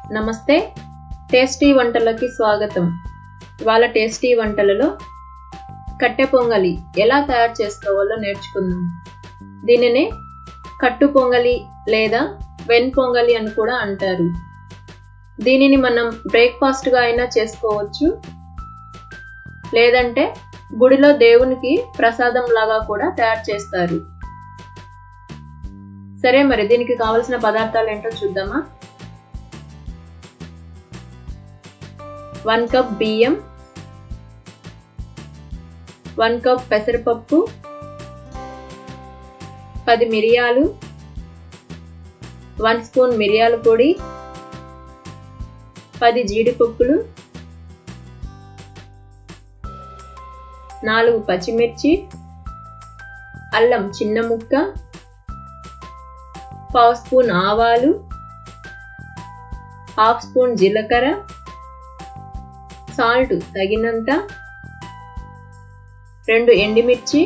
నమస్తే టేస్టీ వంటలకి స్వాగతం ఇవాళ టేస్టీ వంటలలో కట్టె పొంగలి ఎలా తయారు చేసుకోవాలో నేర్చుకుందాం దీనినే కట్టు పొంగలి లేదా వెన్ పొంగలి అని కూడా అంటారు దీనిని మనం బ్రేక్ఫాస్ట్గా అయినా చేసుకోవచ్చు లేదంటే గుడిలో దేవునికి ప్రసాదం లాగా కూడా తయారు చేస్తారు సరే మరి దీనికి కావలసిన పదార్థాలు ఏంటో చూద్దామా వన్ కప్ బియ్యం వన్ కప్ పెసరపప్పు పది మిరియాలు వన్ స్పూన్ మిరియాల పొడి పది జీడిపప్పులు నాలుగు పచ్చిమిర్చి అల్లం చిన్న ముక్క పావు స్పూన్ ఆవాలు హాఫ్ స్పూన్ జీలకర్ర సాల్ట్ తగినంత రెండు ఎండుమిర్చి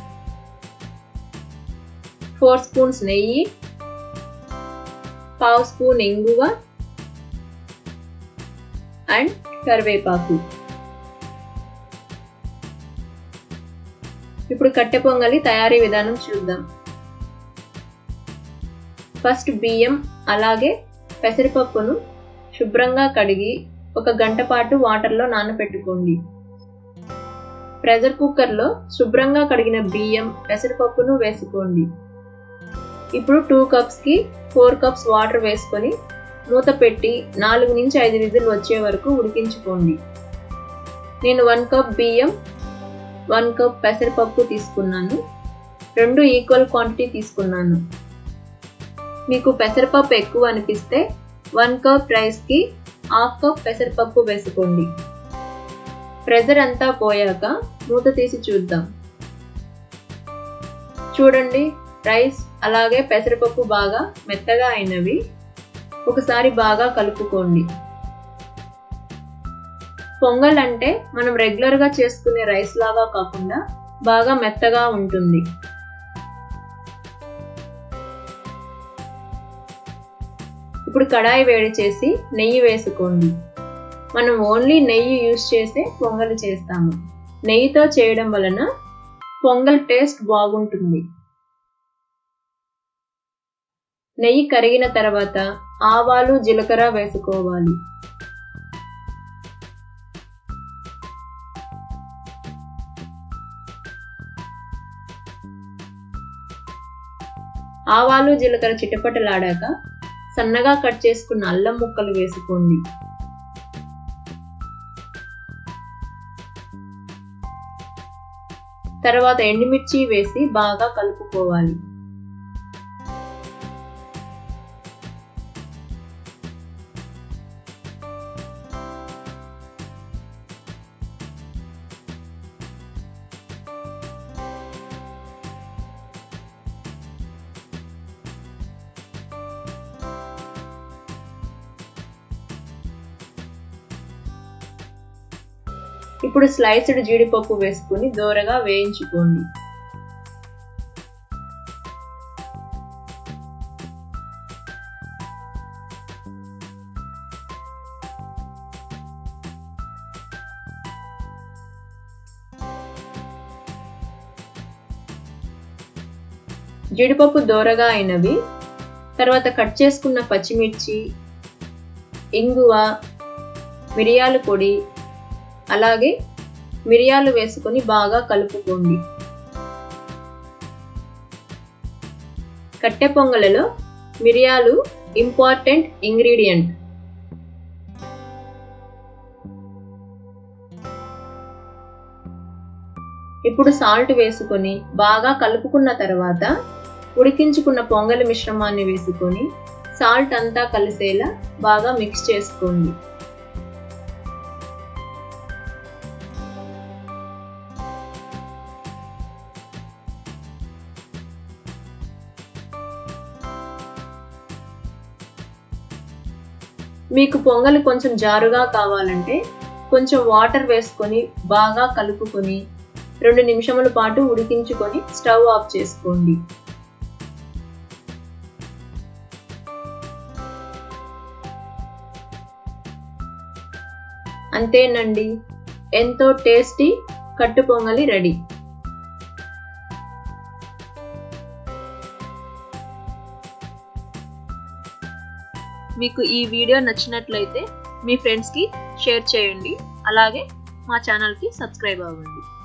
ఫోర్ స్పూన్స్ నెయ్యి పావు స్పూన్ ఇంగువ అండ్ కరివేపాకు ఇప్పుడు కట్టె పొంగలి తయారీ విధానం చూద్దాం ఫస్ట్ బియ్యం అలాగే పెసరపప్పును శుభ్రంగా కడిగి ఒక గంట పాటు వాటర్లో నానబెట్టుకోండి ప్రెషర్ కుక్కర్లో శుభ్రంగా కడిగిన బియ్యం పెసరపప్పును వేసుకోండి ఇప్పుడు టూ కప్స్కి ఫోర్ కప్స్ వాటర్ వేసుకొని మూత పెట్టి నాలుగు నుంచి ఐదు విజులు వచ్చే వరకు ఉడికించుకోండి నేను వన్ కప్ బియ్యం వన్ కప్ పెసరపప్పు తీసుకున్నాను రెండు ఈక్వల్ క్వాంటిటీ తీసుకున్నాను మీకు పెసరపప్పు ఎక్కువ అనిపిస్తే వన్ కప్ రైస్కి హాఫ్ కప్ పెసరపప్పు వేసుకోండి ప్రెజర్ అంతా పోయాక మూత తీసి చూద్దాం చూడండి రైస్ అలాగే పెసరపప్పు బాగా మెత్తగా అయినవి ఒకసారి బాగా కలుపుకోండి పొంగల్ అంటే మనం రెగ్యులర్గా చేసుకునే రైస్ లాగా కాకుండా బాగా మెత్తగా ఉంటుంది ఇప్పుడు కడాయి వేడి చేసి నెయ్యి వేసుకోండి మనం ఓన్లీ నెయ్యి యూస్ చేసే పొంగల్ చేస్తాము నెయ్యితో చేయడం వలన పొంగల్ టేస్ట్ బాగుంటుంది నెయ్యి కరిగిన తర్వాత ఆవాలు జీలకర్ర వేసుకోవాలి ఆవాలు జీలకర్ర చిటపటలాడాక సన్నగా కట్ చేసుకున్న అల్లం ముక్కలు వేసుకోండి తర్వాత ఎండుమిర్చి వేసి బాగా కలుపుకోవాలి ఇప్పుడు స్లైస్డ్ జీడిపప్పు వేసుకుని దూరగా వేయించుకోండి జీడిపప్పు దూరగా అయినవి తర్వాత కట్ చేసుకున్న పచ్చిమిర్చి ఇంగువ మిరియాల పొడి అలాగే మిరియాలు వేసుకొని బాగా కలుపుకోండి కట్టె పొంగలలో మిరియాలు ఇంపార్టెంట్ ఇంగ్రీడియంట్ ఇప్పుడు సాల్ట్ వేసుకొని బాగా కలుపుకున్న తర్వాత ఉడికించుకున్న పొంగలి మిశ్రమాన్ని వేసుకొని సాల్ట్ అంతా కలిసేలా బాగా మిక్స్ చేసుకోండి మీకు పొంగలి కొంచెం జారుగా కావాలంటే కొంచెం వాటర్ వేసుకొని బాగా కలుపుకొని రెండు నిమిషముల పాటు ఉడికించుకొని స్టవ్ ఆఫ్ చేసుకోండి అంతేనండి ఎంతో టేస్టీ కట్టు పొంగలి రెడీ మీకు ఈ వీడియో నచ్చినట్లయితే మీ ఫ్రెండ్స్కి షేర్ చేయండి అలాగే మా ఛానల్కి సబ్స్క్రైబ్ అవ్వండి